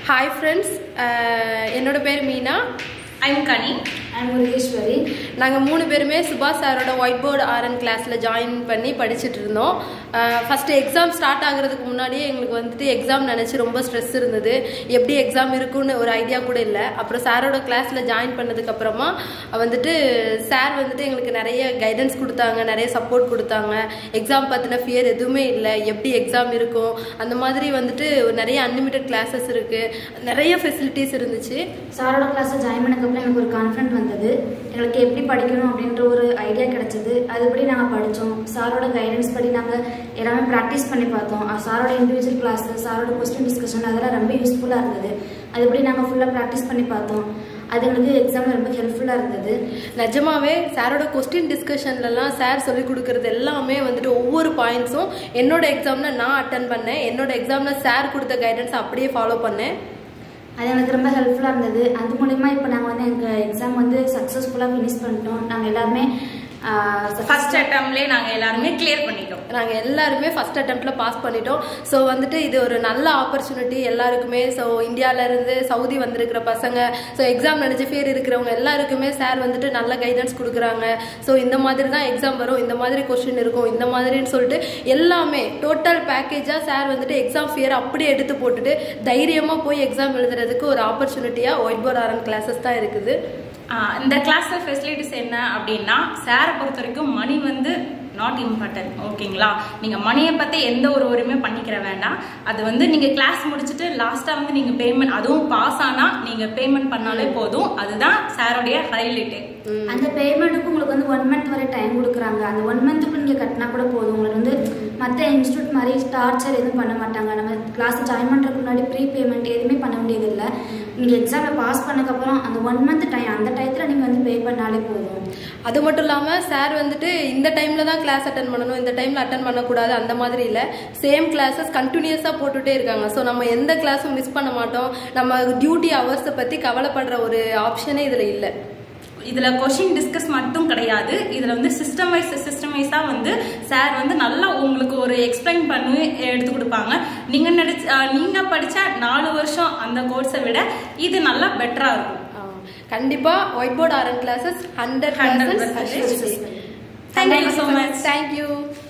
Hi friends என்னோட பேர் Meena I'm Kani and Murugeswari நாங்கள் மூணு பேருமே சுபாஷ் சாரோட ஒயிட் போர்டு ஆர்என் கிளாஸில் ஜாயின் பண்ணி படிச்சுட்டு இருந்தோம் ஃபஸ்ட்டு எக்ஸாம் ஸ்டார்ட் ஆகுறதுக்கு முன்னாடியே எங்களுக்கு வந்துட்டு எக்ஸாம் நினச்சி ரொம்ப ஸ்ட்ரெஸ் இருந்தது எப்படி எக்ஸாம் இருக்குன்னு ஒரு ஐடியா கூட இல்லை அப்புறம் சாரோட கிளாஸில் ஜாயின் பண்ணதுக்கப்புறமா வந்துட்டு சார் வந்துட்டு எங்களுக்கு நிறைய கைடன்ஸ் கொடுத்தாங்க நிறைய சப்போர்ட் கொடுத்தாங்க எக்ஸாம் பற்றின ஃபியர் எதுவுமே இல்லை எப்படி எக்ஸாம் இருக்கும் அந்த மாதிரி வந்துட்டு நிறைய அன்லிமிட்டெட் கிளாஸஸ் இருக்குது நிறைய ஃபெசிலிட்டிஸ் இருந்துச்சு சாரோட கிளாஸில் ஜாயின் பண்ணக்கப்புறம் எனக்கு ஒரு கான்ஃபிடென்ட் வந்தது எங்களுக்கு எப்படி படிக்கணும் அப்படின்ற ஒரு ஐடியா கிடைச்சது அதுபடி நாங்கள் படித்தோம் சாரோட கைடன்ஸ் படி நாங்கள் எல்லாமே ப்ராக்டிஸ் பண்ணி பார்த்தோம் அஹ் சாரோட இண்டிவிஜுவல் கிளாஸ் சாரோட கொஸ்டின் டிஸ்கஷன் அதெல்லாம் ரொம்ப யூஸ்ஃபுல்லாக இருந்தது அதுபடி நாங்கள் ஃபுல்லாக ப்ராக்டிஸ் பண்ணி பார்த்தோம் அது எங்களுக்கு எக்ஸாம் ரொம்ப ஹெல்ப்ஃபுல்லாக இருந்தது நிஜமாவே சாரோட கொஸ்டின் டிஸ்கஷன்லலாம் சார் சொல்லி கொடுக்கறது எல்லாமே வந்துட்டு ஒவ்வொரு பாயிண்ட்ஸும் என்னோட எக்ஸாம்ல நான் அட்டன் பண்ணேன் என்னோட எக்ஸாம்ல சார் கொடுத்த கைடன்ஸ் அப்படியே ஃபாலோ பண்ணேன் அது எனக்கு ரொம்ப ஹெல்ப்ஃபுல்லாக இருந்தது அது மூலிமா இப்போ நாங்கள் வந்து எங்கள் எக்ஸாம் வந்து சக்ஸஸ்ஃபுல்லாக ஃபினிஷ் பண்ணிட்டோம் நாங்கள் எல்லாருமே ஃபர்ஸ்ட் அட்டம்ப்ட்லேயே நாங்கள் எல்லாருமே கிளியர் பண்ணிட்டோம் நாங்கள் எல்லாருமே ஃபர்ஸ்ட் அட்டம்ப்ட்ல பாஸ் பண்ணிட்டோம் ஸோ வந்துட்டு இது ஒரு நல்ல ஆப்பர்ச்சுனிட்டி எல்லாருக்குமே ஸோ இந்தியாவிலேருந்து சவுதி வந்திருக்கிற பசங்க ஸோ எக்ஸாம் நினச்ச பேர் இருக்கிறவங்க எல்லாருக்குமே சார் வந்துட்டு நல்ல கைடன்ஸ் கொடுக்குறாங்க ஸோ இந்த மாதிரி தான் எக்ஸாம் வரும் இந்த மாதிரி கொஸ்டின் இருக்கும் இந்த மாதிரின்னு சொல்லிட்டு எல்லாமே டோட்டல் பேக்கேஜாக சார் வந்துட்டு எக்ஸாம் ஃபியர் அப்படியே எடுத்து போட்டுட்டு தைரியமாக போய் எக்ஸாம் எழுதுறதுக்கு ஒரு ஆப்பர்ச்சுனிட்டியாக ஒயிட் போர்ட் ஆரன் கிளாஸஸ் தான் இருக்குது ஆஹ் இந்த கிளாஸில் ஃபெசிலிட்டிஸ் என்ன அப்படின்னா சாரை பொறுத்த வரைக்கும் மணி வந்து நாட் இம்பார்ட்டன்ட் ஓகேங்களா நீங்கள் மணியை பற்றி எந்த ஒரு ஒருமே பண்ணிக்கிற வேண்டாம் அது வந்து நீங்கள் கிளாஸ் முடிச்சுட்டு லாஸ்ட்டாக வந்து நீங்கள் பேமெண்ட் அதுவும் பாஸ் ஆனால் நீங்கள் பேமெண்ட் பண்ணாலே போதும் அதுதான் சாரோடைய ஹைலைட்டு அந்த பேமெண்ட்டுக்கு உங்களுக்கு வந்து ஒன் மந்த் வரை டைம் கொடுக்குறாங்க அந்த ஒன் மந்த்துக்கு நீங்கள் கட்டினா கூட போதும் உங்களுக்கு வந்து மற்ற இன்ஸ்டியூட் மாதிரி டார்ச்சர் எதுவும் பண்ண மாட்டாங்க நம்ம கிளாஸ் ஜாயின் பண்ணுறதுக்கு முன்னாடி ப்ரீ பேமெண்ட் எதுவுமே பண்ண வேண்டியதில்லை நீங்கள் எக்ஸாமில் பாஸ் பண்ணக்கப்புறம் அந்த ஒன் மந்த் டைம் அந்த டயத்தில் நீங்கள் வந்து பே பண்ணாலே போதும் அது மட்டும் இல்லாமல் சார் வந்துட்டு இந்த டைமில் தான் கிளாஸ் அட்டன் பண்ணணும் இந்த டைமில் அட்டன் பண்ணக்கூடாது அந்த மாதிரி இல்லை சேம் கிளாஸஸ் கண்டினியூஸாக போட்டுகிட்டே இருக்காங்க ஸோ நம்ம எந்த கிளாஸும் மிஸ் பண்ண மாட்டோம் நம்ம டியூட்டி ஹவர்ஸை பற்றி கவலைப்படுற ஒரு ஆப்ஷனே இதில் இல்லை இதில் கொஷின் டிஸ்கஸ் மட்டும் கிடையாது இதில் வந்து சிஸ்டம் வைஸ் சிஸ்டம் வைஸாக வந்து சார் வந்து நல்லா உங்களுக்கு ஒரு எக்ஸ்பிளைன் பண்ணி எடுத்து கொடுப்பாங்க நீங்கள் நடிச்ச நீங்கள் படித்த நாலு வருஷம் அந்த கோர்ஸை விட இது நல்லா பெட்டராக இருக்கும் கண்டிப்பாக white board RN classes hundred 100% hundred Thank you so much. Thank you